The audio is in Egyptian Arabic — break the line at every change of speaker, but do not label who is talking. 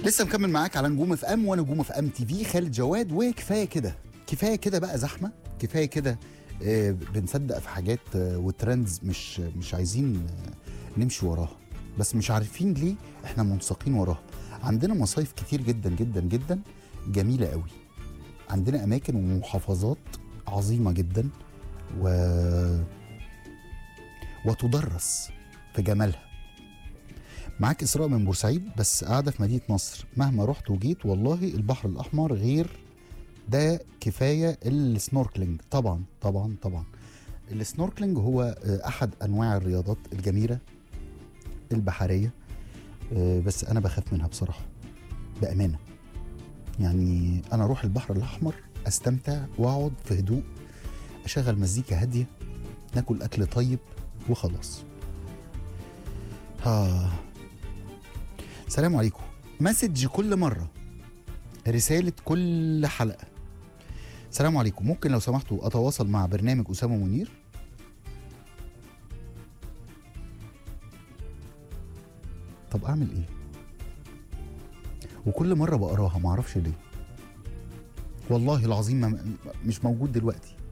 لسه مكمل معاك على نجوم اف ام وانا نجوم اف ام تي في خالد جواد وكفايه كده كفايه كده بقى زحمه كفايه كده آه، بنصدق في حاجات آه، وترندز مش مش عايزين آه، نمشي وراها بس مش عارفين ليه احنا منساقين وراها عندنا مصايف كتير جدا جدا جدا جميله قوي عندنا اماكن ومحافظات عظيمه جدا و وتدرس في جمالها معاك اسراء من بورسعيد بس قاعده في مدينه نصر مهما رحت وجيت والله البحر الاحمر غير ده كفايه السنوركلينج طبعا طبعا طبعا السنوركلينج هو آه، احد انواع الرياضات الجميله البحريه آه، بس انا بخاف منها بصراحه بامانه يعني انا اروح البحر الاحمر استمتع واقعد في هدوء اشغل مزيكا هاديه ناكل اكل طيب وخلاص ها السلام عليكم مسج كل مرة رسالة كل حلقة السلام عليكم ممكن لو سمحتوا أتواصل مع برنامج أسامة منير طب أعمل إيه وكل مرة بقراها معرفش ليه والله العظيم ما مش موجود دلوقتي